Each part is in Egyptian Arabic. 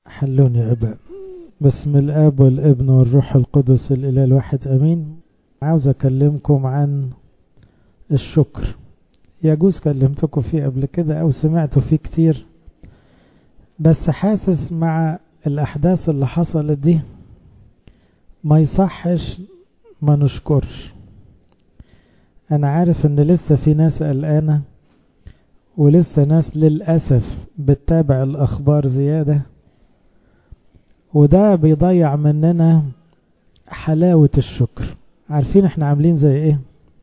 حلوني عباء بسم الاب والابن والروح القدس الاله الواحد امين عاوز اكلمكم عن الشكر يجوز كلمتكم فيه قبل كده او سمعتوا فيه كتير بس حاسس مع الاحداث اللي حصلت دي ما يصحش ما نشكرش انا عارف ان لسه في ناس قلقانه ولسه ناس للاسف بتتابع الاخبار زياده وده بيضيع مننا حلاوه الشكر عارفين احنا عاملين زي ايه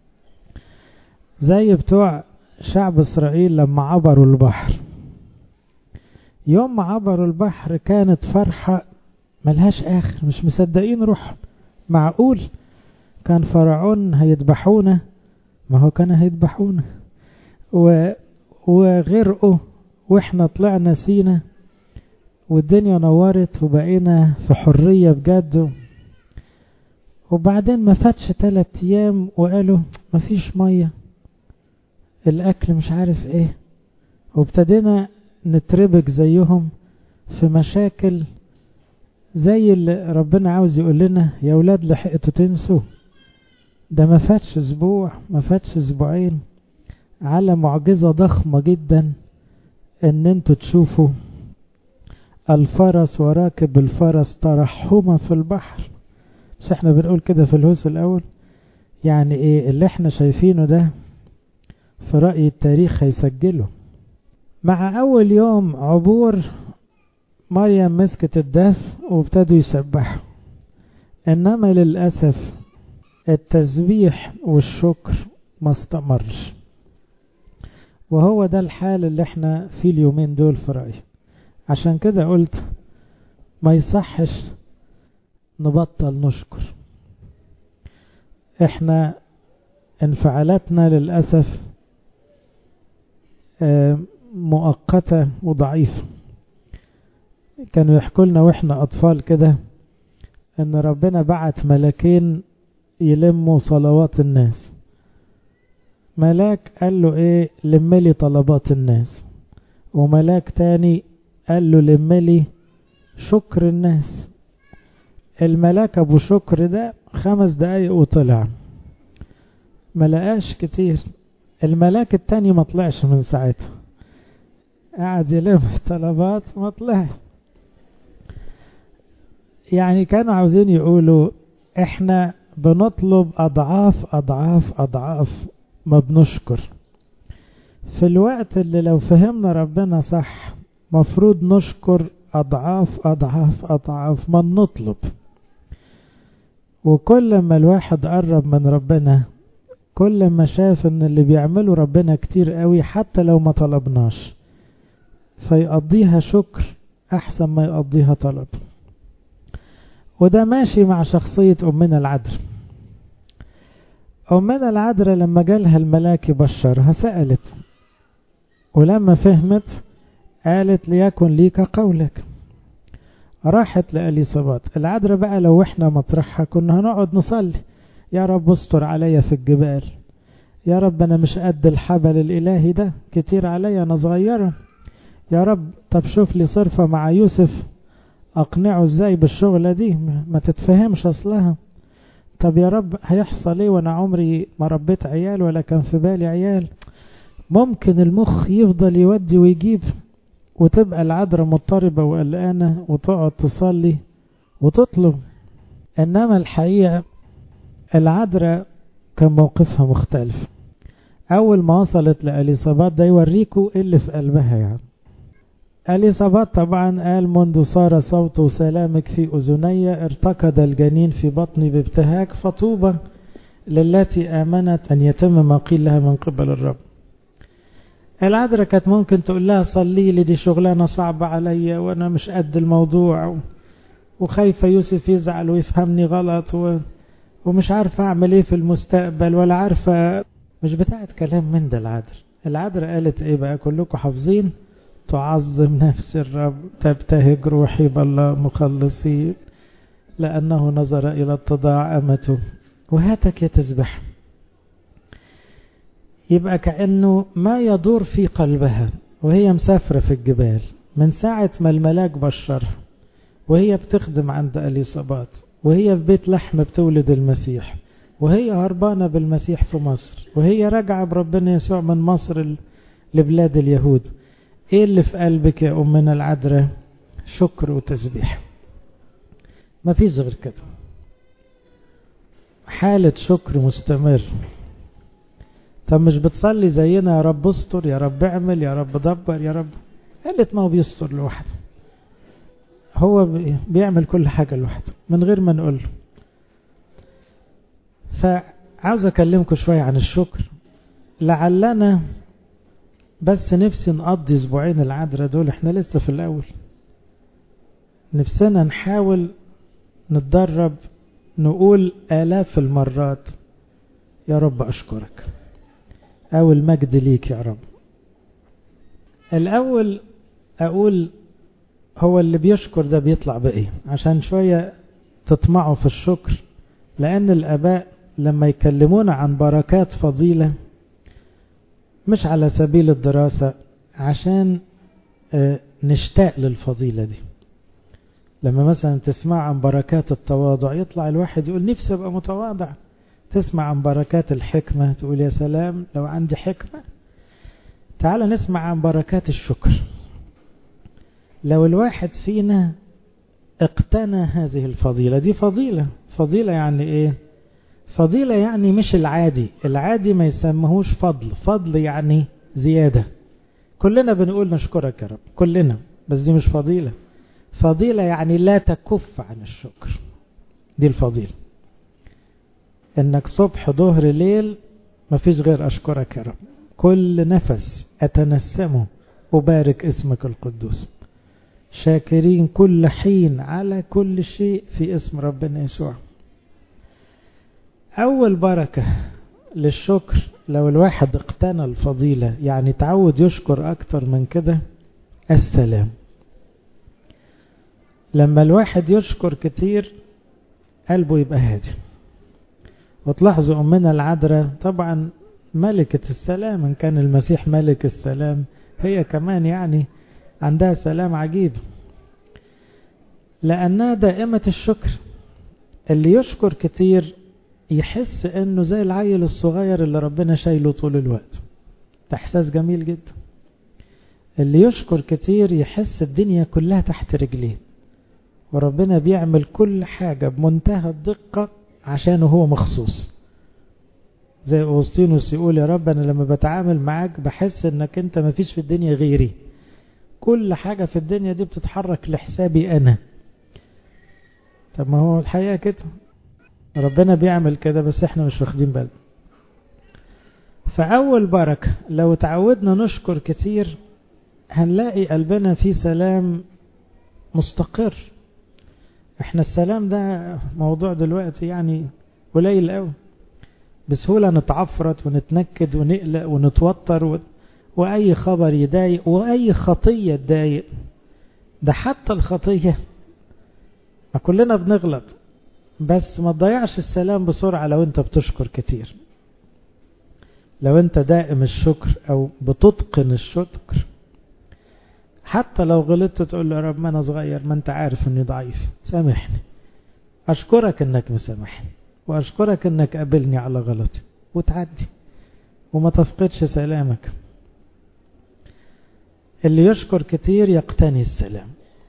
زي بتوع شعب اسرائيل لما عبروا البحر يوم ما عبروا البحر كانت فرحة ملهاش آخر مش مصدقين روح معقول كان فرعون هيذبحونا ما هو كان هيذبحونا و... وغرقوا واحنا طلعنا سينا والدنيا نورت وبقينا في حرية بجد وبعدين ما فاتش تلات ايام وقالوا مفيش مية الاكل مش عارف ايه وابتدينا نتربك زيهم في مشاكل زي اللي ربنا عاوز يقول لنا يا ولاد لحقتوا تنسوا ده ما فاتش اسبوع ما فاتش اسبوعين على معجزة ضخمة جدا ان انتوا تشوفوا الفرس وراكب الفرس ترحما في البحر بس احنا بنقول كده في الهوس الاول يعني ايه اللي احنا شايفينه ده في رأي التاريخ هيسجله مع أول يوم عبور مريم مسكت الدف وابتدوا يسبحوا إنما للأسف التسبيح والشكر ما استمرش وهو ده الحال اللي احنا فيه اليومين دول في رأيي عشان كده قلت ما يصحش نبطل نشكر احنا انفعالاتنا للأسف مؤقتة وضعيفة كانوا يحكوا لنا واحنا أطفال كده ان ربنا بعت ملاكين يلموا صلوات الناس ملاك قال له ايه لملي طلبات الناس وملاك تاني قال له لملي شكر الناس الملاك ابو شكر ده خمس دقايق وطلع ملقاش كتير الملاك التاني ما طلعش من ساعتها قاعد يلم طلبات ما طلعش يعني كانوا عاوزين يقولوا احنا بنطلب اضعاف اضعاف اضعاف ما بنشكر في الوقت اللي لو فهمنا ربنا صح مفروض نشكر اضعاف اضعاف اضعاف ما نطلب وكل ما الواحد قرب من ربنا كل ما شاف ان اللي بيعمله ربنا كتير قوي حتى لو ما طلبناش فيقضيها شكر احسن ما يقضيها طلب وده ماشي مع شخصية أمنا العذراء أمنا العذراء لما جالها الملاك يبشرها سألت ولما فهمت قالت ليكن ليك قولك راحت لأليصابات العذراء بقى لو احنا مطرحها كنا هنقعد نصلي يا رب استر عليا في الجبال يا رب انا مش قد الحبل الالهي ده كتير عليا انا صغيرة يا رب طب شوف لي صرفة مع يوسف اقنعه ازاي بالشغلة دي ما تتفهمش اصلها طب يا رب هيحصل ايه وانا عمري ما ربيت عيال ولا كان في بالي عيال ممكن المخ يفضل يودي ويجيب وتبقى العذراء مضطربة وقلقانة وتقعد تصلي وتطلب انما الحقيقة العذراء كان موقفها مختلف اول ما وصلت لاليصابات ده يوريكوا ايه اللي في قلبها يعني اليصابات طبعا قال منذ صار صوت سلامك في اذني ارتقد الجنين في بطني بابتهاج فطوبى للتي امنت ان يتم ما قيل لها من قبل الرب العذراء كانت ممكن تقول لها صلي لي دي شغلانه صعبه عليا وانا مش قد الموضوع وخايفه يوسف يزعل ويفهمني غلط و... ومش عارفة أعمل إيه في المستقبل ولا عارفة مش بتاعت كلام من ده العذر العذر قالت إيه بقى كلكم حافظين تعظم نفس الرب تبتهج روحي بالله مخلصين لأنه نظر إلى اتضاع أمته وهاتك يتسبح يبقى كأنه ما يدور في قلبها وهي مسافرة في الجبال من ساعة ما الملاك بشرها وهي بتخدم عند اليصابات وهي في بيت لحم بتولد المسيح وهي هربانة بالمسيح في مصر وهي راجعة بربنا يسوع من مصر لبلاد اليهود ايه اللي في قلبك يا أمنا العذراء شكر وتسبيح ما فيش غير كده حالة شكر مستمر طب مش بتصلي زينا يا رب استر يا رب اعمل يا رب دبر يا رب قالت ما هو بيستر لوحده هو بيعمل كل حاجة لوحده من غير ما نقول له فعاوز اكلمكم شوية عن الشكر لعلنا بس نفسي نقضي اسبوعين العذراء دول احنا لسه في الاول نفسنا نحاول نتدرب نقول آلاف المرات يا رب أشكرك أو المجد ليك يا رب الأول أقول هو اللي بيشكر ده بيطلع بإيه عشان شوية تطمعوا في الشكر لأن الآباء لما يكلمونا عن بركات فضيلة مش على سبيل الدراسة عشان نشتاق للفضيلة دي لما مثلا تسمع عن بركات التواضع يطلع الواحد يقول نفسي ابقى متواضع تسمع عن بركات الحكمة تقول يا سلام لو عندي حكمة تعال نسمع عن بركات الشكر لو الواحد فينا اقتنى هذه الفضيلة دي فضيلة فضيلة يعني ايه فضيلة يعني مش العادي العادي ما يسمهوش فضل فضل يعني زيادة كلنا بنقول نشكرك يا رب كلنا بس دي مش فضيلة فضيلة يعني لا تكف عن الشكر دي الفضيلة انك صبح ظهر ليل مفيش غير اشكرك يا رب كل نفس اتنسمه أبارك اسمك القدوس شاكرين كل حين على كل شيء في اسم ربنا يسوع أول بركة للشكر لو الواحد اقتنى الفضيلة يعني تعود يشكر أكتر من كده السلام لما الواحد يشكر كتير قلبه يبقى هادي وتلاحظوا أمنا العذراء طبعا ملكة السلام إن كان المسيح ملك السلام هي كمان يعني عندها سلام عجيب لأنها دائمة الشكر اللي يشكر كتير يحس انه زي العيل الصغير اللي ربنا شايله طول الوقت ده احساس جميل جدا اللي يشكر كتير يحس الدنيا كلها تحت رجليه وربنا بيعمل كل حاجة بمنتهى الدقة عشانه هو مخصوص زي أغسطينوس يقول يا رب أنا لما بتعامل معاك بحس أنك أنت مفيش في الدنيا غيري كل حاجة في الدنيا دي بتتحرك لحسابي أنا طب ما هو الحقيقة كده ربنا بيعمل كده بس احنا مش واخدين بالنا فأول بركة لو تعودنا نشكر كتير هنلاقي قلبنا فيه سلام مستقر احنا السلام ده موضوع دلوقتي يعني قليل قوي بسهولة نتعفرت ونتنكد ونقلق ونتوتر و... وأي خبر يضايق وأي خطية تضايق ده حتى الخطية ما كلنا بنغلط بس ما تضيعش السلام بسرعة لو انت بتشكر كتير لو انت دائم الشكر او بتتقن الشكر حتى لو غلطت تقول له يا رب ما انا صغير ما انت عارف اني ضعيف سامحني اشكرك انك مسامحني واشكرك انك قابلني على غلطي وتعدي وما تفقدش سلامك اللي يشكر كتير يقتني السلام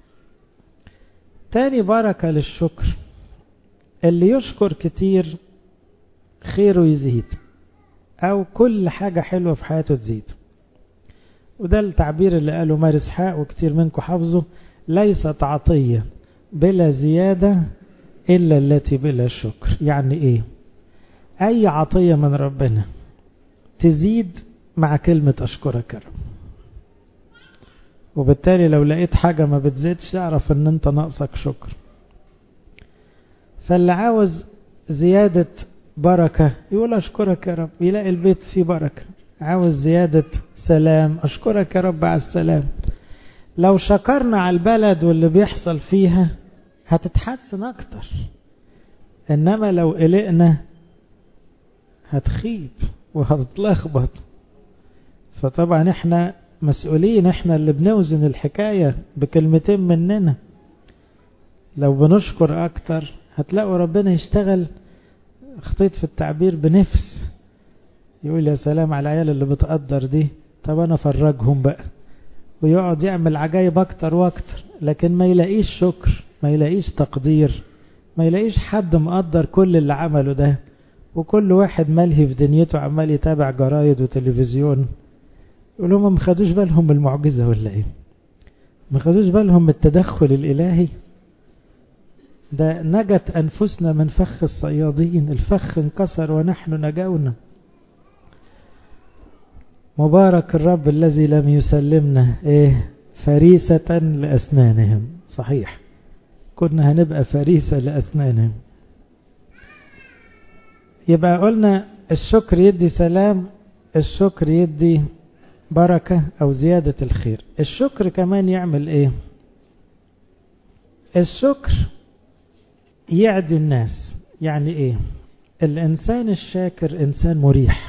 تاني بركة للشكر اللي يشكر كتير خيره يزيد او كل حاجة حلوة في حياته تزيد وده التعبير اللي قاله مارس حاء وكتير منكم حافظه ليست عطية بلا زيادة إلا التي بلا شكر يعني إيه أي عطية من ربنا تزيد مع كلمة أشكرك يا رب وبالتالي لو لقيت حاجة ما بتزيدش اعرف ان انت ناقصك شكر فاللي عاوز زيادة بركة يقول أشكرك يا رب يلاقي البيت فيه بركة عاوز زيادة سلام أشكرك يا رب على السلام لو شكرنا على البلد واللي بيحصل فيها هتتحسن أكتر إنما لو قلقنا هتخيب وهتتلخبط فطبعا احنا مسؤولين احنا اللي بنوزن الحكاية بكلمتين مننا لو بنشكر أكتر هتلاقوا ربنا يشتغل خطيت في التعبير بنفس يقول يا سلام على العيال اللي بتقدر دي طب أنا فرجهم بقى ويقعد يعمل عجايب أكتر وأكتر لكن ما يلاقيش شكر ما يلاقيش تقدير ما يلاقيش حد مقدر كل اللي عمله ده وكل واحد ملهي في دنيته عمال يتابع جرايد وتلفزيون يقول لهم ما خدوش بالهم من المعجزة ولا ايه ما خدوش بالهم من التدخل الإلهي ده نجت أنفسنا من فخ الصيادين الفخ انكسر ونحن نجونا مبارك الرب الذي لم يسلمنا ايه فريسة لأسنانهم صحيح كنا هنبقى فريسة لأسنانهم يبقى قلنا الشكر يدي سلام الشكر يدي بركة أو زيادة الخير الشكر كمان يعمل إيه الشكر يعدي الناس يعني إيه الإنسان الشاكر إنسان مريح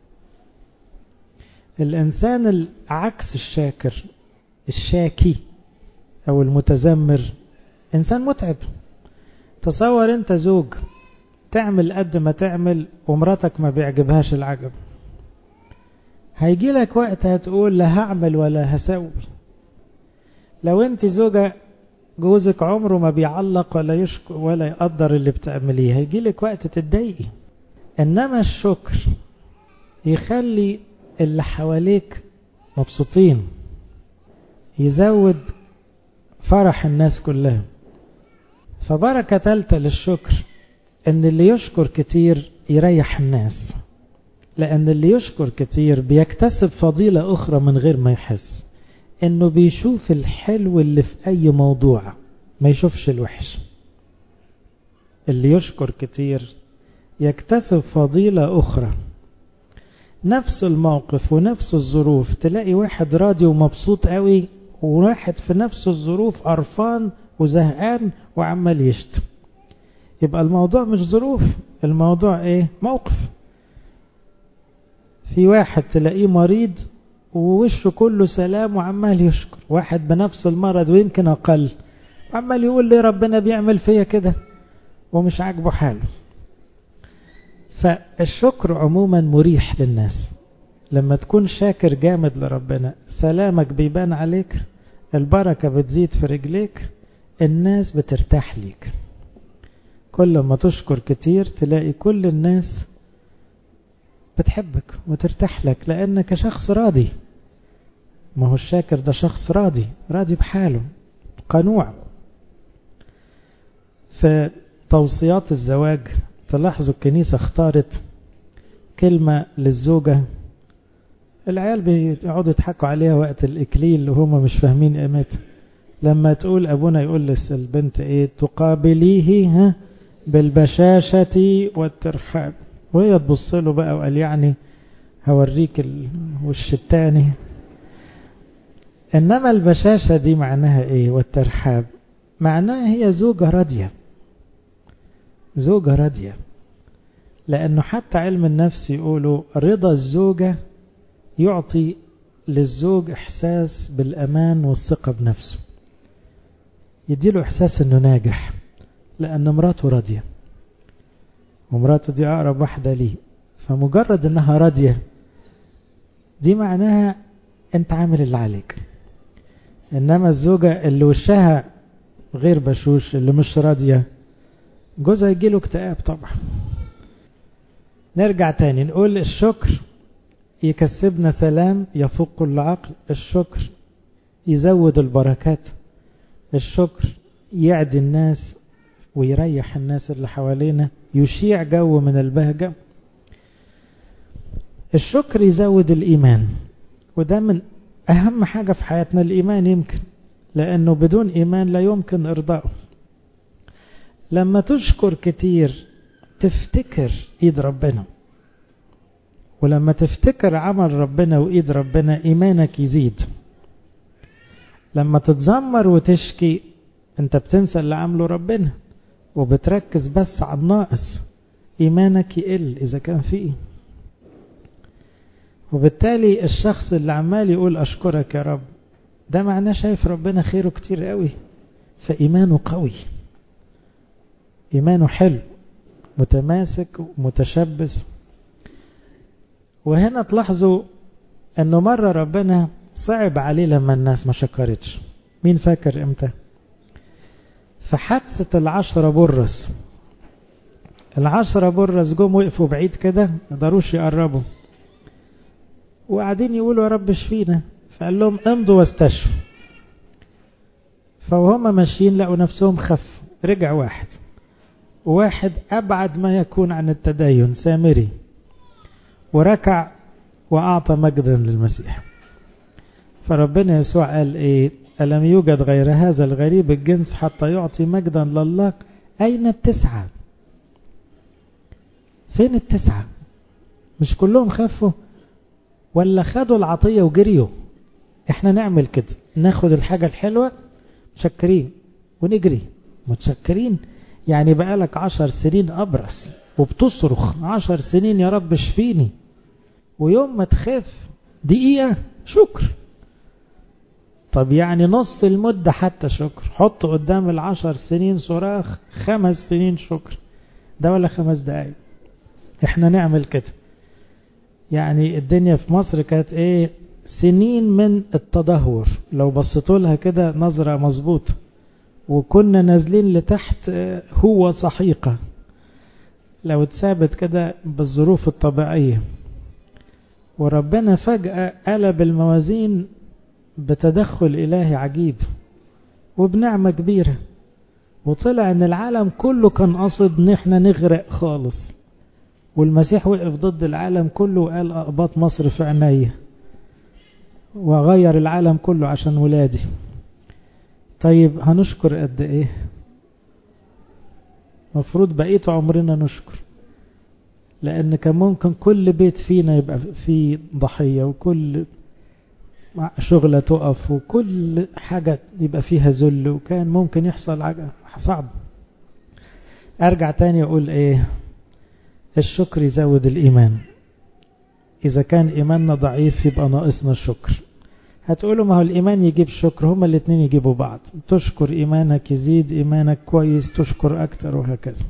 الإنسان العكس الشاكر الشاكي أو المتذمر إنسان متعب تصور أنت زوج تعمل قد ما تعمل ومراتك ما بيعجبهاش العجب هيجي لك وقت هتقول لا هعمل ولا هسوي لو انت زوجة جوزك عمره ما بيعلق ولا يشكر ولا يقدر اللي بتعمليه هيجي لك وقت تتضايقي انما الشكر يخلي اللي حواليك مبسوطين يزود فرح الناس كلها فبركة ثالثة للشكر ان اللي يشكر كتير يريح الناس لان اللي يشكر كتير بيكتسب فضيلة اخرى من غير ما يحس انه بيشوف الحلو اللي في اي موضوع ما يشوفش الوحش اللي يشكر كتير يكتسب فضيلة اخرى نفس الموقف ونفس الظروف تلاقي واحد راضي ومبسوط قوي وواحد في نفس الظروف قرفان وزهقان وعمال يشتم يبقى الموضوع مش ظروف الموضوع ايه موقف في واحد تلاقيه مريض ووشه كله سلام وعمال يشكر واحد بنفس المرض ويمكن اقل وعمال يقول لي ربنا بيعمل فيا كده ومش عاجبه حاله فالشكر عموما مريح للناس لما تكون شاكر جامد لربنا سلامك بيبان عليك البركة بتزيد في رجليك الناس بترتاح ليك كل ما تشكر كتير تلاقي كل الناس بتحبك وترتاح لك لأنك شخص راضي ما هو الشاكر ده شخص راضي راضي بحاله قنوع في توصيات الزواج تلاحظوا الكنيسة اختارت كلمة للزوجة العيال بيقعدوا يضحكوا عليها وقت الإكليل وهم مش فاهمين قيمتها لما تقول أبونا يقول للبنت إيه تقابليه ها بالبشاشة والترحاب وهي تبص له بقى وقال يعني هوريك الوش التاني إنما البشاشة دي معناها إيه والترحاب معناها هي زوجة راضية زوجة راضية لأنه حتى علم النفس يقولوا رضا الزوجة يعطي للزوج إحساس بالأمان والثقة بنفسه يديله إحساس أنه ناجح لأن مراته راضية ومراته دي أقرب واحدة ليه فمجرد أنها راضية دي معناها أنت عامل اللي عليك إنما الزوجة اللي وشها غير بشوش اللي مش راضية جوزها يجيله اكتئاب طبعا نرجع تاني نقول الشكر يكسبنا سلام يفوق كل عقل الشكر يزود البركات الشكر يعدي الناس ويريح الناس اللي حوالينا يشيع جو من البهجة الشكر يزود الإيمان وده من أهم حاجة في حياتنا الإيمان يمكن لأنه بدون إيمان لا يمكن إرضائه لما تشكر كتير تفتكر إيد ربنا ولما تفتكر عمل ربنا وإيد ربنا إيمانك يزيد لما تتذمر وتشكي انت بتنسى اللي عمله ربنا وبتركز بس على الناقص إيمانك يقل إذا كان فيه وبالتالي الشخص اللي عمال يقول أشكرك يا رب ده معناه شايف ربنا خيره كتير قوي فإيمانه قوي إيمانه حلو متماسك ومتشبث وهنا تلاحظوا أنه مرة ربنا صعب عليه لما الناس ما شكرتش مين فاكر امتى في حادثة العشرة برس العشرة برس جم وقفوا بعيد كده ما قدروش يقربوا وقاعدين يقولوا يا رب اشفينا فقال لهم امضوا واستشفوا فوهم ماشيين لقوا نفسهم خف رجع واحد واحد أبعد ما يكون عن التدين سامري وركع وأعطى مجدا للمسيح فربنا يسوع قال إيه ألم يوجد غير هذا الغريب الجنس حتى يعطي مجدا لله أين التسعة فين التسعة مش كلهم خفوا ولا خدوا العطية وجريوا احنا نعمل كده ناخد الحاجة الحلوة متشكرين ونجري متشكرين يعني بقالك عشر سنين أبرص وبتصرخ عشر سنين يا رب اشفيني ويوم ما تخاف دقيقة شكر طب يعني نص المدة حتى شكر حط قدام العشر سنين صراخ خمس سنين شكر ده ولا خمس دقايق احنا نعمل كده يعني الدنيا في مصر كانت ايه سنين من التدهور لو بصيتوا لها كده نظرة مظبوطة وكنا نازلين لتحت هو صحيقة لو اتثابت كده بالظروف الطبيعية وربنا فجأة قلب الموازين بتدخل إلهي عجيب وبنعمة كبيرة وطلع ان العالم كله كان قصد ان احنا نغرق خالص والمسيح وقف ضد العالم كله وقال اقباط مصر في عينيا وغير العالم كله عشان ولادي طيب هنشكر قد ايه مفروض بقيت عمرنا نشكر لان كان ممكن كل بيت فينا يبقى فيه ضحية وكل شغلة تقف وكل حاجة يبقى فيها ذل وكان ممكن يحصل حاجة صعب ارجع تاني اقول ايه الشكر يزود الايمان اذا كان ايماننا ضعيف يبقى ناقصنا الشكر هتقولوا ما هو الايمان يجيب شكر هما الاثنين يجيبوا بعض تشكر ايمانك يزيد ايمانك كويس تشكر اكتر وهكذا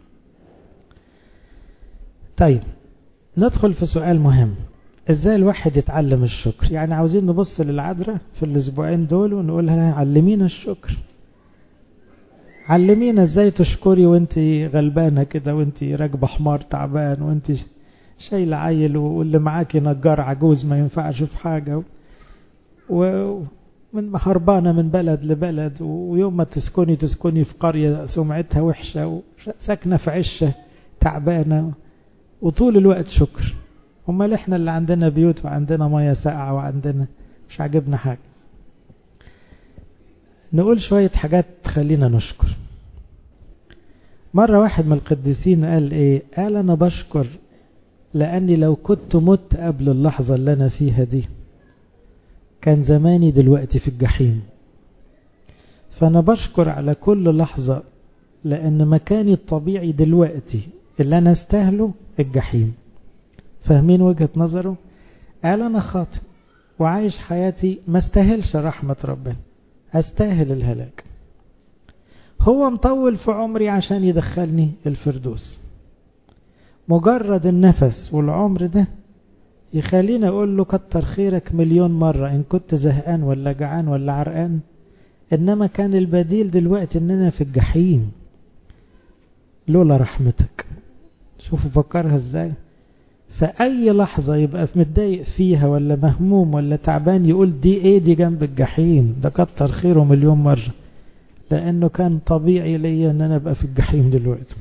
طيب ندخل في سؤال مهم ازاي الواحد يتعلم الشكر يعني عاوزين نبص للعذراء في الاسبوعين دول ونقول لها علمينا الشكر علمينا ازاي تشكري وانت غلبانة كده وانت راكبة حمار تعبان وانت شايلة عيل واللي معاكي نجار عجوز ما ينفعش في حاجة ومن هربانة من بلد لبلد ويوم ما تسكني تسكني في قرية سمعتها وحشة وساكنة في عشة تعبانة وطول الوقت شكر امال احنا اللي عندنا بيوت وعندنا مية ساقعة وعندنا مش عاجبنا حاجة نقول شوية حاجات تخلينا نشكر مرة واحد من القديسين قال ايه قال انا بشكر لاني لو كنت مت قبل اللحظة اللي انا فيها دي كان زماني دلوقتي في الجحيم فانا بشكر على كل لحظة لان مكاني الطبيعي دلوقتي اللي انا استاهله الجحيم فاهمين وجهة نظره قال انا خاطئ وعايش حياتي ما استاهلش رحمة ربنا استاهل الهلاك هو مطول في عمري عشان يدخلني الفردوس مجرد النفس والعمر ده يخليني اقول له كتر خيرك مليون مرة ان كنت زهقان ولا جعان ولا عرقان انما كان البديل دلوقتي اننا في الجحيم لولا رحمتك شوفوا فكرها ازاي فأي لحظة يبقى متضايق فيها ولا مهموم ولا تعبان يقول دي ايه دي جنب الجحيم ده كتر خيره مليون مرة لأنه كان طبيعي ليا أن أنا أبقى في الجحيم دلوقتي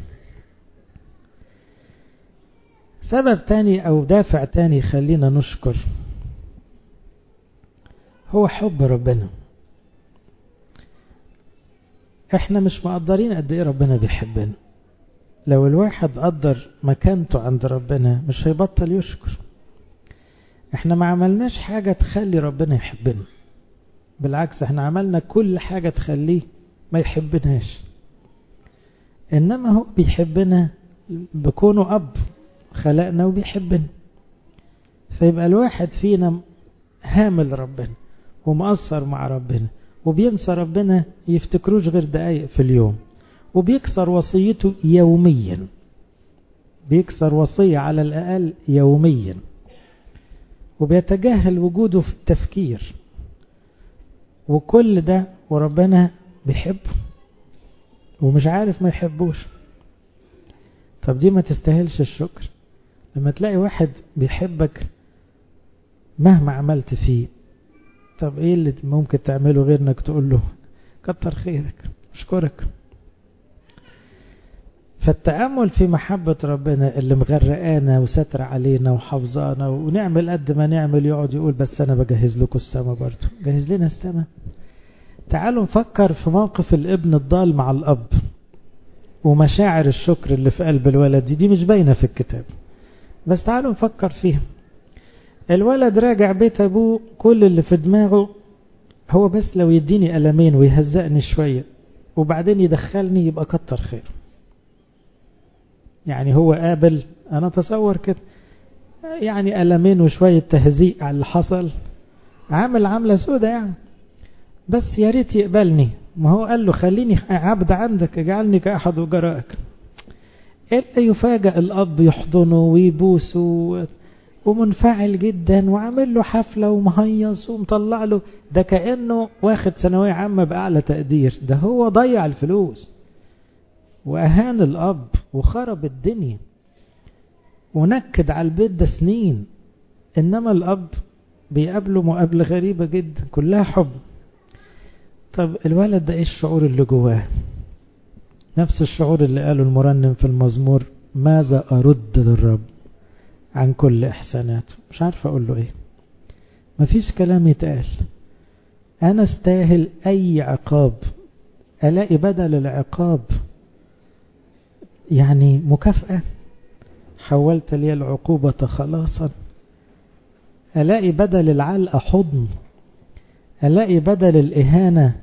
سبب تاني أو دافع تاني يخلينا نشكر هو حب ربنا احنا مش مقدرين قد ايه ربنا بيحبنا لو الواحد قدر مكانته عند ربنا مش هيبطل يشكر احنا ما عملناش حاجة تخلي ربنا يحبنا بالعكس احنا عملنا كل حاجة تخليه ما يحبناش انما هو بيحبنا بكونه اب خلقنا وبيحبنا فيبقى الواحد فينا هامل ربنا ومقصر مع ربنا وبينسى ربنا يفتكروش غير دقايق في اليوم وبيكسر وصيته يوميا بيكسر وصية على الأقل يوميا وبيتجاهل وجوده في التفكير وكل ده وربنا بيحبه ومش عارف ما يحبوش طب دي ما تستاهلش الشكر لما تلاقي واحد بيحبك مهما عملت فيه طب ايه اللي ممكن تعمله غير انك تقول له كتر خيرك اشكرك فالتأمل في محبة ربنا اللي مغرقانا وستر علينا وحافظانا ونعمل قد ما نعمل يقعد يقول بس أنا بجهز لكم السماء برضه جهز لنا السماء تعالوا نفكر في موقف الابن الضال مع الأب ومشاعر الشكر اللي في قلب الولد دي دي مش باينة في الكتاب بس تعالوا نفكر فيها الولد راجع بيت أبوه كل اللي في دماغه هو بس لو يديني ألمين ويهزقني شوية وبعدين يدخلني يبقى كتر خير يعني هو قابل أنا أتصور كده يعني ألمين وشوية تهزيق على اللي حصل عامل عاملة سودة يعني بس يا ريت يقبلني ما هو قال له خليني عبد عندك اجعلني كأحد وجرائك إلا يفاجأ الأب يحضنه ويبوسه ومنفعل جدا وعامل له حفلة ومهيص ومطلع له ده كأنه واخد ثانوية عامة بأعلى تقدير ده هو ضيع الفلوس وأهان الأب وخرب الدنيا ونكد على البيت ده سنين إنما الأب بيقابله مقابلة غريبة جدا كلها حب طب الولد ده ايه الشعور اللي جواه نفس الشعور اللي قاله المرنم في المزمور ماذا أرد للرب عن كل إحساناته مش عارف أقول له إيه مفيش كلام يتقال أنا استاهل أي عقاب ألاقي بدل العقاب يعني مكافأة حولت لي العقوبة خلاصا ألاقي بدل العلقة حضن ألاقي بدل الإهانة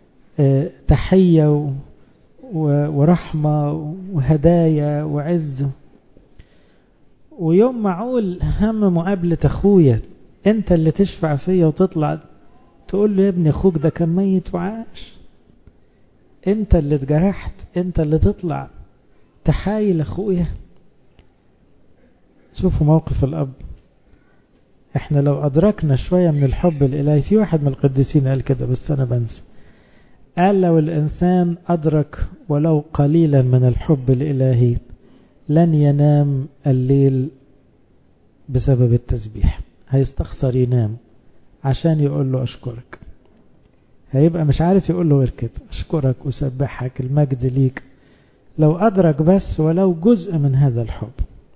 تحية ورحمة وهدايا وعز ويوم ما أقول هم مقابلة أخويا أنت اللي تشفع فيا وتطلع تقول له يا ابني أخوك ده كان ميت وعاش أنت اللي اتجرحت أنت اللي تطلع تحايل أخويا شوفوا موقف الأب احنا لو أدركنا شوية من الحب الإلهي في واحد من القديسين قال كده بس أنا بنسى قال لو الإنسان أدرك ولو قليلا من الحب الإلهي لن ينام الليل بسبب التسبيح هيستخسر ينام عشان يقول له أشكرك هيبقى مش عارف يقول له غير كده أشكرك أسبحك المجد ليك لو أدرك بس ولو جزء من هذا الحب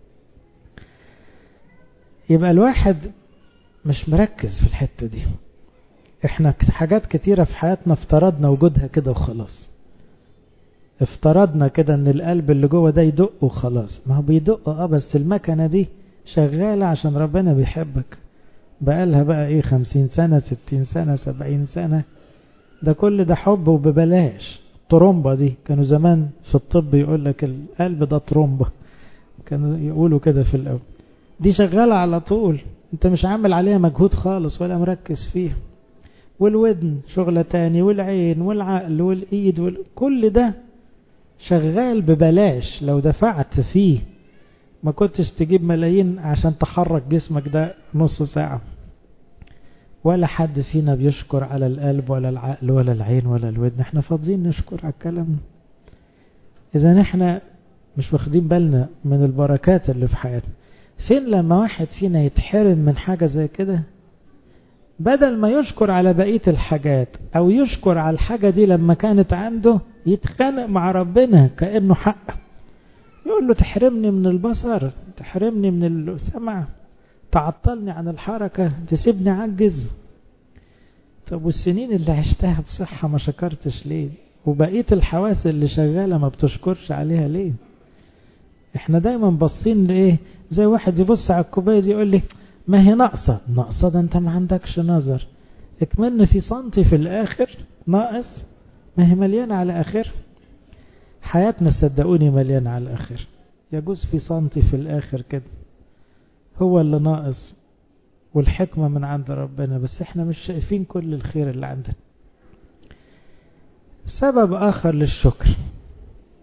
يبقى الواحد مش مركز في الحتة دي احنا حاجات كتيرة في حياتنا افترضنا وجودها كده وخلاص افترضنا كده ان القلب اللي جوه ده يدق وخلاص ما هو بيدق اه بس المكنة دي شغالة عشان ربنا بيحبك بقالها بقى ايه خمسين سنة ستين سنة سبعين سنة ده كل ده حب وببلاش الطرمبة دي كانوا زمان في الطب يقول لك القلب ده طرمبة كانوا يقولوا كده في الأول دي شغالة على طول انت مش عامل عليها مجهود خالص ولا مركز فيها والودن شغلة تاني والعين والعقل والإيد وال... كل ده شغال ببلاش لو دفعت فيه ما كنتش تجيب ملايين عشان تحرك جسمك ده نص ساعة ولا حد فينا بيشكر على القلب ولا العقل ولا العين ولا الودن احنا فاضيين نشكر على الكلام اذا احنا مش واخدين بالنا من البركات اللي في حياتنا فين لما واحد فينا يتحرم من حاجة زي كده بدل ما يشكر على بقية الحاجات او يشكر على الحاجة دي لما كانت عنده يتخانق مع ربنا كأنه حق يقول له تحرمني من البصر تحرمني من السمع تعطلني عن الحركة تسيبني عجز طب والسنين اللي عشتها بصحة ما شكرتش ليه وبقية الحواس اللي شغالة ما بتشكرش عليها ليه احنا دايما باصين لايه زي واحد يبص على الكوبايه دي يقول لي ما هي ناقصه ناقصه ده انت ما عندكش نظر اكملنا في سنتي في الاخر ناقص ما هي مليانه على اخر حياتنا صدقوني مليانه على الاخر يجوز في سنتي في الاخر كده هو اللي ناقص والحكمة من عند ربنا بس احنا مش شايفين كل الخير اللي عندنا سبب آخر للشكر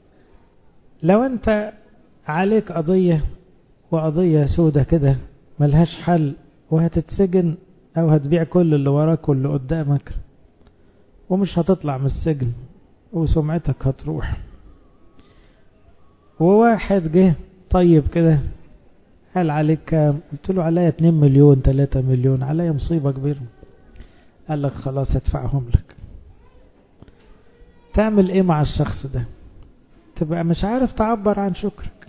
لو انت عليك قضية وقضية سودة كده ملهاش حل وهتتسجن او هتبيع كل اللي وراك واللي قدامك ومش هتطلع من السجن وسمعتك هتروح وواحد جه طيب كده قال عليك كام قلت له عليا 2 مليون 3 مليون عليا مصيبة كبيرة قال لك خلاص هدفعهم لك تعمل ايه مع الشخص ده تبقى مش عارف تعبر عن شكرك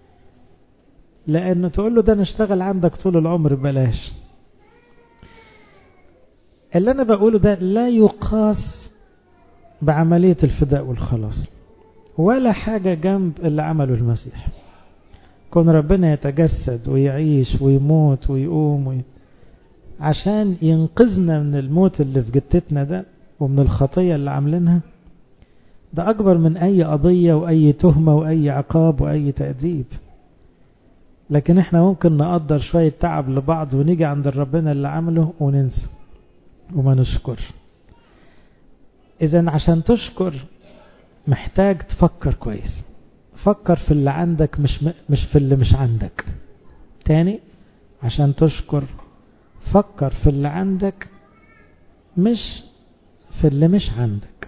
لانه تقول له ده انا اشتغل عندك طول العمر ببلاش اللي انا بقوله ده لا يقاس بعملية الفداء والخلاص ولا حاجة جنب اللي عمله المسيح كون ربنا يتجسد ويعيش ويموت ويقوم وي... عشان ينقذنا من الموت اللي في جتتنا ده ومن الخطية اللي عاملينها ده أكبر من أي قضية وأي تهمة وأي عقاب وأي تأديب لكن احنا ممكن نقدر شوية تعب لبعض ونيجي عند ربنا اللي عمله وننسى وما نشكر إذا عشان تشكر محتاج تفكر كويس فكر في اللي عندك مش مش في اللي مش عندك تاني عشان تشكر فكر في اللي عندك مش في اللي مش عندك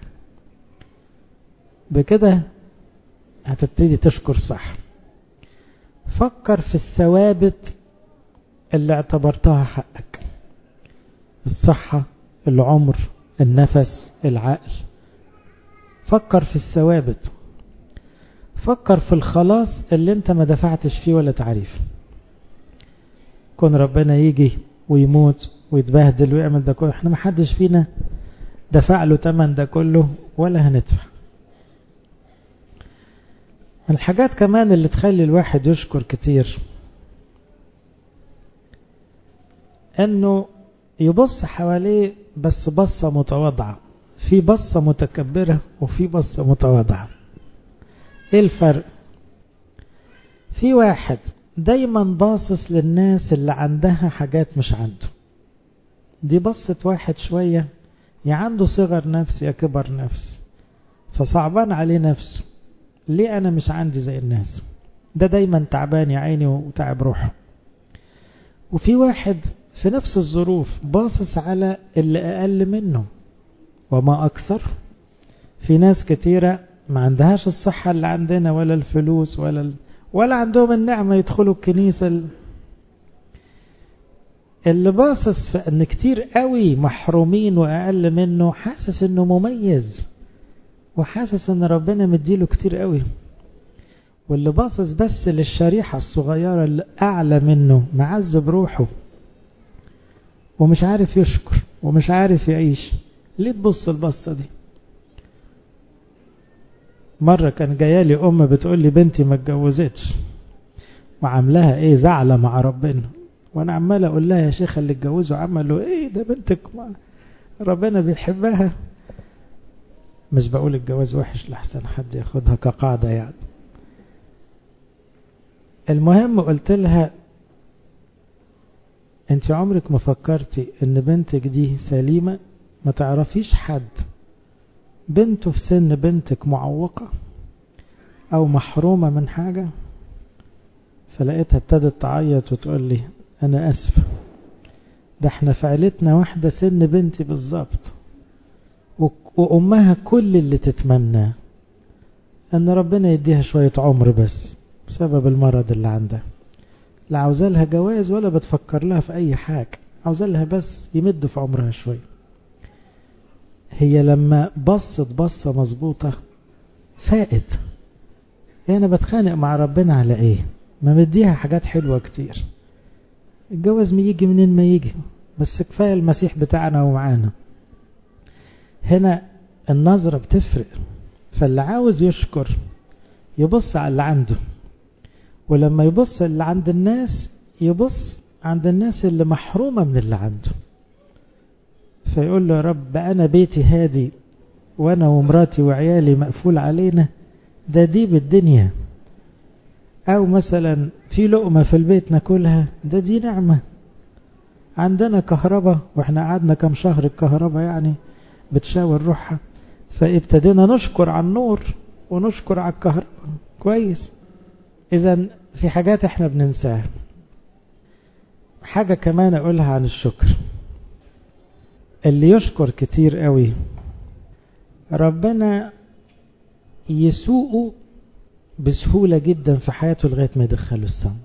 بكده هتبتدي تشكر صح فكر في الثوابت اللي اعتبرتها حقك الصحة العمر النفس العقل فكر في الثوابت فكر في الخلاص اللي انت ما دفعتش فيه ولا تعريف كون ربنا يجي ويموت ويتبهدل ويعمل ده كله احنا ما حدش فينا دفع له تمن ده كله ولا هندفع الحاجات كمان اللي تخلي الواحد يشكر كتير انه يبص حواليه بس بصة متواضعة في بصة متكبرة وفي بصة متواضعة ايه الفرق في واحد دايما باصص للناس اللي عندها حاجات مش عنده دي بصة واحد شوية يا عنده صغر نفس يا كبر نفس فصعبان عليه نفسه ليه انا مش عندي زي الناس ده دايما تعبان يا عيني وتعب روحه وفي واحد في نفس الظروف باصص على اللي اقل منه وما اكثر في ناس كتيرة ما عندهاش الصحة اللي عندنا ولا الفلوس ولا ال... ولا عندهم النعمة يدخلوا الكنيسة ال... اللي باصص في ان كتير قوي محرومين واقل منه حاسس انه مميز وحاسس ان ربنا مديله كتير قوي واللي باصص بس للشريحة الصغيرة اللي اعلى منه معذب روحه ومش عارف يشكر ومش عارف يعيش ليه تبص البصة دي مرة كان جايالي أم بتقول لي بنتي ما اتجوزتش وعاملاها ايه زعلة مع ربنا وانا عمال اقول لها يا شيخة اللي اتجوزوا عملوا ايه ده بنتك ما ربنا بيحبها مش بقول الجواز وحش لحسن حد ياخدها كقاعدة يعني المهم قلت لها انت عمرك ما فكرتي ان بنتك دي سليمة ما تعرفيش حد بنته في سن بنتك معوقة او محرومة من حاجة فلقيتها ابتدت تعيط وتقول لي انا اسفة ده احنا في عيلتنا واحدة سن بنتي بالظبط وامها كل اللي تتمناه ان ربنا يديها شوية عمر بس بسبب المرض اللي عندها لا عاوزة لها جواز ولا بتفكر لها في اي حاجة عاوزة لها بس يمد في عمرها شوية هي لما بصت بصة مظبوطة فائت هي انا بتخانق مع ربنا على ايه ما مديها حاجات حلوة كتير الجواز ما يجي منين ما يجي بس كفاية المسيح بتاعنا ومعانا هنا النظرة بتفرق فاللي عاوز يشكر يبص على اللي عنده ولما يبص اللي عند الناس يبص عند الناس اللي محرومة من اللي عنده فيقول له يا رب أنا بيتي هادي وأنا ومراتي وعيالي مقفول علينا ده دي بالدنيا أو مثلا في لقمة في البيت ناكلها ده دي نعمة عندنا كهرباء واحنا قعدنا كم شهر الكهرباء يعني بتشاور روحها فابتدينا نشكر على النور ونشكر على الكهرباء كويس اذا في حاجات احنا بننساها حاجة كمان اقولها عن الشكر اللي يشكر كتير قوي ربنا يسوقه بسهولة جدا في حياته لغاية ما يدخله السما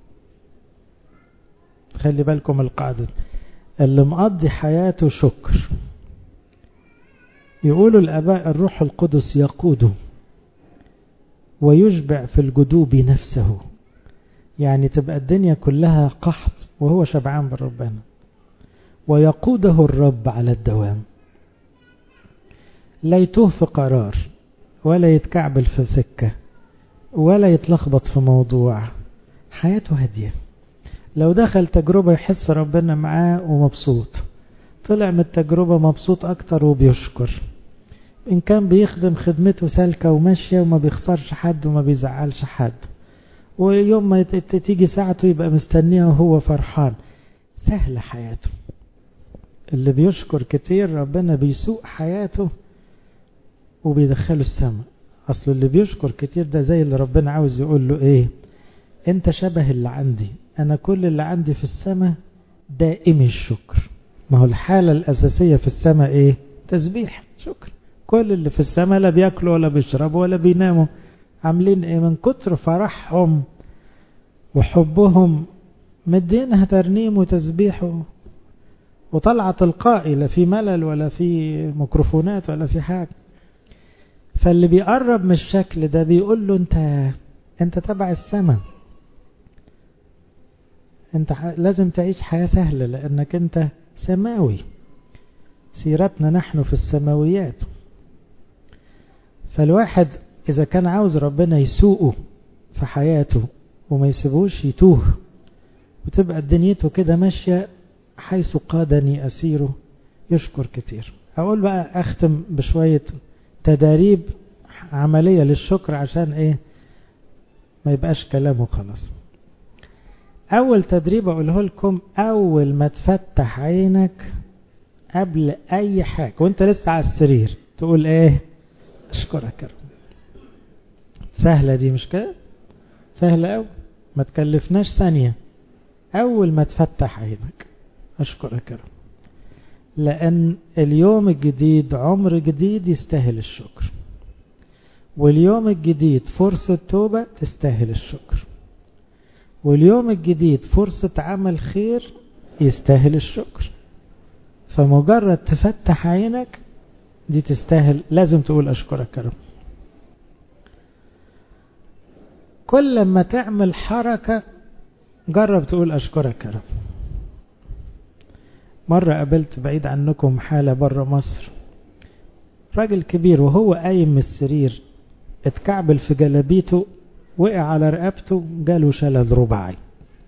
خلي بالكم القاعدة اللي مقضي حياته شكر يقولوا الآباء الروح القدس يقوده ويشبع في الجدوب نفسه يعني تبقى الدنيا كلها قحط وهو شبعان بربنا ويقوده الرب على الدوام لا يتوه في قرار ولا يتكعبل في سكة ولا يتلخبط في موضوع حياته هادية لو دخل تجربة يحس ربنا معاه ومبسوط طلع من التجربة مبسوط أكتر وبيشكر إن كان بيخدم خدمته سالكة وماشية وما بيخسرش حد وما بيزعلش حد ويوم ما تيجي ساعته يبقى مستنيه وهو فرحان سهلة حياته اللي بيشكر كتير ربنا بيسوق حياته وبيدخله السماء أصل اللي بيشكر كتير ده زي اللي ربنا عاوز يقول له إيه أنت شبه اللي عندي أنا كل اللي عندي في السماء دائمي الشكر ما هو الحالة الأساسية في السماء إيه تسبيح شكر كل اللي في السماء لا بياكلوا ولا بيشربوا ولا بيناموا عاملين ايه من كتر فرحهم وحبهم مدينها ترنيم وتسبيح وطلع تلقائي لا في ملل ولا في ميكروفونات ولا في حاجة فاللي بيقرب من الشكل ده بيقول له انت انت تبع السماء انت لازم تعيش حياة سهلة لانك انت سماوي سيرتنا نحن في السماويات فالواحد إذا كان عاوز ربنا يسوقه في حياته وما يسيبوش يتوه وتبقى دنيته كده ماشية حيث قادني أسيره يشكر كتير أقول بقى أختم بشوية تداريب عملية للشكر عشان إيه ما يبقاش كلامه خلاص أول تدريب أقوله لكم أول ما تفتح عينك قبل أي حاجة وأنت لسه على السرير تقول إيه أشكرك يا رب سهلة دي مش كده سهلة أوي ما تكلفناش ثانية أول ما تفتح عينك أشكرك يا رب لأن اليوم الجديد عمر جديد يستاهل الشكر واليوم الجديد فرصة توبة تستاهل الشكر واليوم الجديد فرصة عمل خير يستاهل الشكر فمجرد تفتح عينك دي تستاهل لازم تقول أشكرك يا رب كل ما تعمل حركة جرب تقول أشكرك يا رب مرة قابلت بعيد عنكم حالة برا مصر راجل كبير وهو قايم من السرير اتكعبل في جلابيته وقع على رقبته جاله شلل رباعي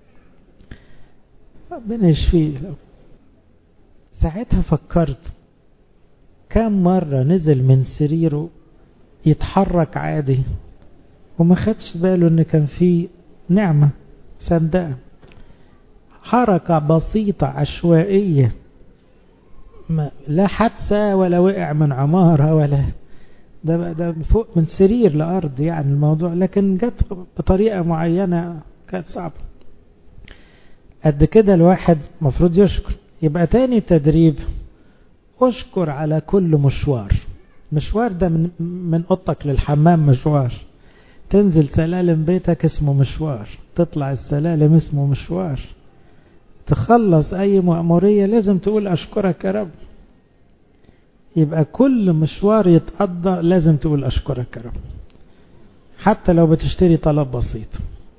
ربنا يشفيه ساعتها فكرت كم مرة نزل من سريره يتحرك عادي وما خدش باله ان كان في نعمة صدقها حركة بسيطة عشوائية ما لا حادثة ولا وقع من عمارة ولا ده ده فوق من سرير لأرض يعني الموضوع لكن جت بطريقة معينة كانت صعبة قد كده الواحد مفروض يشكر يبقى تاني تدريب اشكر على كل مشوار مشوار ده من من اوضتك للحمام مشوار تنزل سلالم بيتك اسمه مشوار تطلع السلالم اسمه مشوار تخلص اي مأمورية لازم تقول اشكرك يا رب يبقى كل مشوار يتقضى لازم تقول اشكرك يا رب حتى لو بتشتري طلب بسيط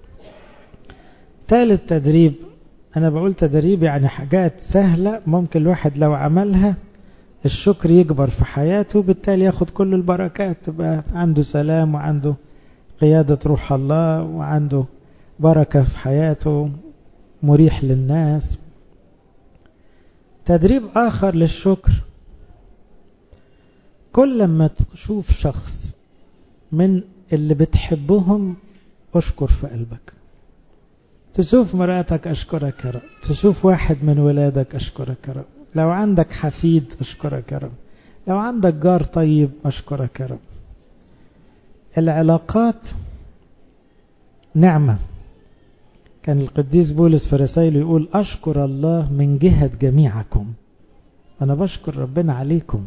ثالث تدريب انا بقول تدريب يعني حاجات سهلة ممكن الواحد لو عملها الشكر يكبر في حياته بالتالي ياخد كل البركات تبقى عنده سلام وعنده قيادة روح الله وعنده بركة في حياته مريح للناس تدريب آخر للشكر كل ما تشوف شخص من اللي بتحبهم اشكر في قلبك تشوف مراتك اشكرك يا رب تشوف واحد من ولادك اشكرك يا رب لو عندك حفيد اشكرك يا رب لو عندك جار طيب اشكرك يا رب العلاقات نعمة كان القديس بولس في رسائله يقول أشكر الله من جهة جميعكم أنا بشكر ربنا عليكم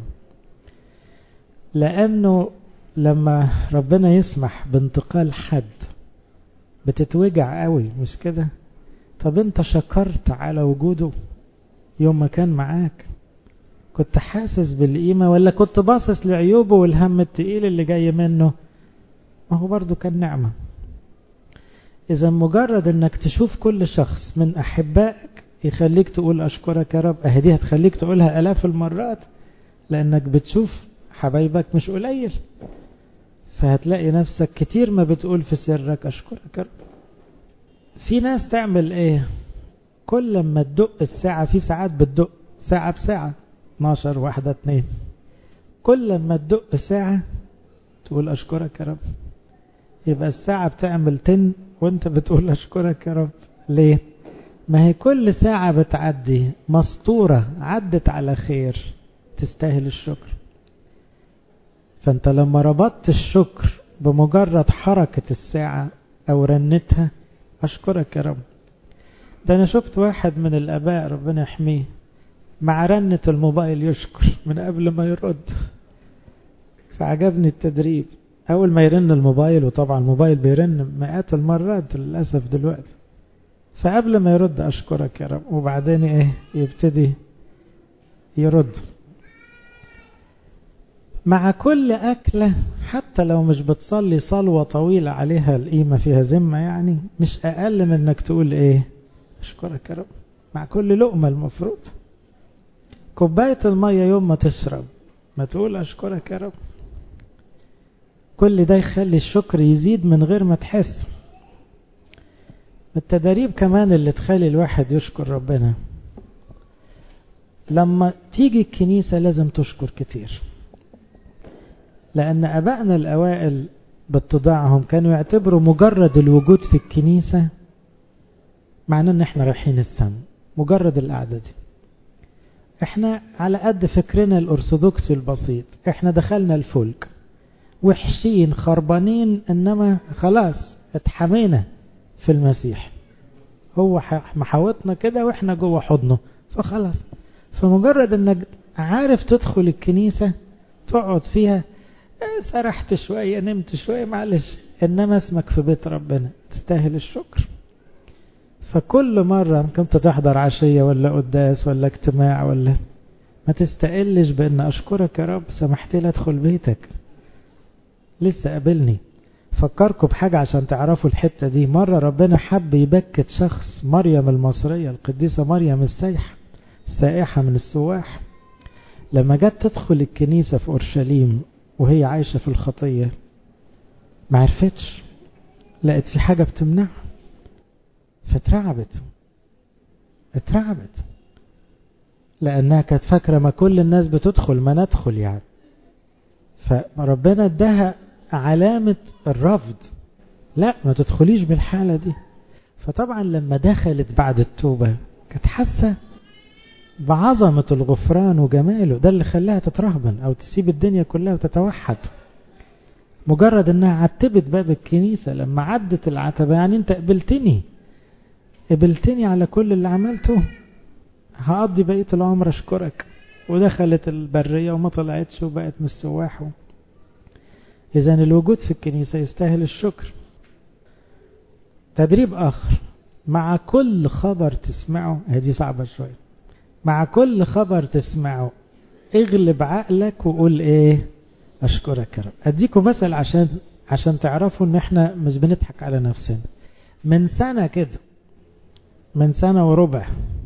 لأنه لما ربنا يسمح بانتقال حد بتتوجع قوي مش كده طب انت شكرت على وجوده يوم ما كان معاك كنت حاسس بالقيمة ولا كنت باصص لعيوبه والهم التقيل اللي جاي منه ما هو برضو كان نعمة إذا مجرد أنك تشوف كل شخص من أحبائك يخليك تقول أشكرك يا رب أهدي هتخليك تقولها ألاف المرات لأنك بتشوف حبايبك مش قليل فهتلاقي نفسك كتير ما بتقول في سرك أشكرك يا رب في ناس تعمل إيه كل ما تدق الساعة في ساعات بتدق ساعة بساعة 12 واحدة اتنين كل ما تدق ساعة تقول أشكرك يا رب يبقى الساعة بتعمل تن وانت بتقول أشكرك يا رب ليه ما هي كل ساعة بتعدي مسطورة عدت على خير تستاهل الشكر فانت لما ربطت الشكر بمجرد حركة الساعة او رنتها اشكرك يا رب ده انا شفت واحد من الاباء ربنا يحميه مع رنة الموبايل يشكر من قبل ما يرد فعجبني التدريب اول ما يرن الموبايل وطبعا الموبايل بيرن مئات المرات للأسف دلوقتي فقبل ما يرد اشكرك يا رب وبعدين ايه يبتدي يرد مع كل أكلة حتى لو مش بتصلي صلوة طويلة عليها القيمة فيها ذمة يعني مش أقل من أنك تقول إيه أشكرك يا رب مع كل لقمة المفروض كوباية المية يوم ما تشرب ما تقول أشكرك يا رب كل ده يخلي الشكر يزيد من غير ما تحس التدريب كمان اللي تخلي الواحد يشكر ربنا لما تيجي الكنيسة لازم تشكر كتير لأن أبائنا الأوائل باتضاعهم كانوا يعتبروا مجرد الوجود في الكنيسة معناه ان احنا رايحين السما مجرد القعدة دي احنا على قد فكرنا الارثوذكسي البسيط احنا دخلنا الفلك وحشين خربانين انما خلاص اتحمينا في المسيح هو محاوطنا كده واحنا جوه حضنه فخلاص فمجرد انك عارف تدخل الكنيسة تقعد فيها سرحت شوية نمت شوية معلش انما اسمك في بيت ربنا تستاهل الشكر فكل مرة كنت تحضر عشية ولا قداس ولا اجتماع ولا ما تستقلش بان اشكرك يا رب سمحت لي ادخل بيتك لسه قابلني فكركم بحاجة عشان تعرفوا الحتة دي مرة ربنا حب يبكت شخص مريم المصرية القديسة مريم السيح سائحة من السواح لما جت تدخل الكنيسة في أورشليم وهي عايشة في الخطية ما عرفتش لقت في حاجة بتمنعها فاترعبت اترعبت لأنها كانت فاكرة ما كل الناس بتدخل ما ندخل يعني فربنا اداها علامة الرفض لا ما تدخليش بالحالة دي فطبعا لما دخلت بعد التوبة كانت حاسة بعظمة الغفران وجماله ده اللي خلاها تترهبن أو تسيب الدنيا كلها وتتوحد مجرد انها عتبت باب الكنيسة لما عدت العتبة يعني انت قبلتني قبلتني على كل اللي عملته هقضي بقية العمر اشكرك ودخلت البرية وما طلعتش وبقت من السواح إذا الوجود في الكنيسة يستاهل الشكر تدريب آخر مع كل خبر تسمعه هذه صعبة شوية مع كل خبر تسمعه اغلب عقلك وقول ايه اشكرك يا رب اديكم مثل عشان عشان تعرفوا ان احنا مش بنضحك على نفسنا من سنة كده من سنة وربع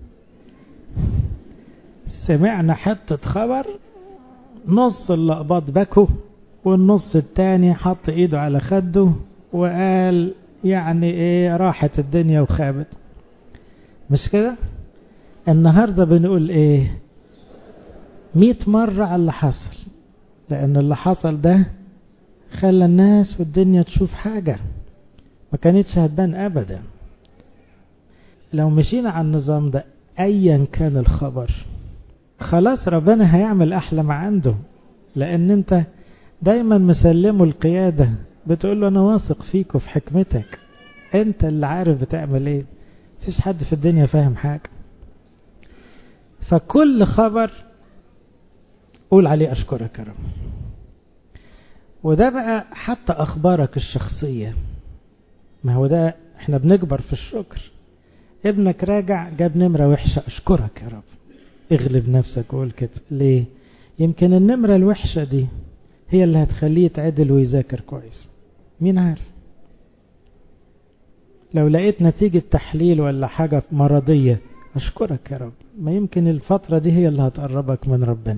سمعنا حتة خبر نص اللقباط بكوا والنص التاني حط ايده على خده وقال يعني ايه راحت الدنيا وخابت مش كده النهاردة بنقول ايه مئة مرة على اللي حصل لان اللي حصل ده خلى الناس والدنيا تشوف حاجة ما كانتش هتبان ابدا لو مشينا على النظام ده ايا كان الخبر خلاص ربنا هيعمل احلى ما عنده لان انت دايما مسلمه القيادة بتقول له أنا واثق فيك وفي حكمتك أنت اللي عارف بتعمل إيه مفيش حد في الدنيا فاهم حاجة فكل خبر قول عليه أشكرك يا رب وده بقى حتى أخبارك الشخصية ما هو ده احنا بنكبر في الشكر ابنك راجع جاب نمرة وحشة أشكرك يا رب اغلب نفسك وقول كده ليه يمكن النمرة الوحشة دي هي اللي هتخليه يتعدل ويذاكر كويس مين عارف لو لقيت نتيجة تحليل ولا حاجة مرضية أشكرك يا رب ما يمكن الفترة دي هي اللي هتقربك من ربنا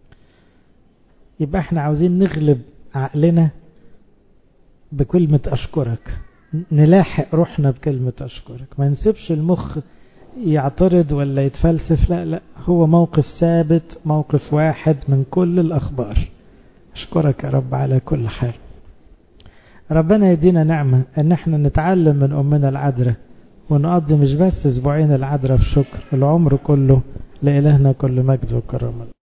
يبقى احنا عاوزين نغلب عقلنا بكلمة أشكرك نلاحق روحنا بكلمة أشكرك ما نسيبش المخ يعترض ولا يتفلسف لا لا هو موقف ثابت موقف واحد من كل الأخبار أشكرك يا رب على كل حال ربنا يدينا نعمة أن احنا نتعلم من أمنا العذراء ونقضي مش بس أسبوعين العذراء في شكر العمر كله لإلهنا كل مجد وكرم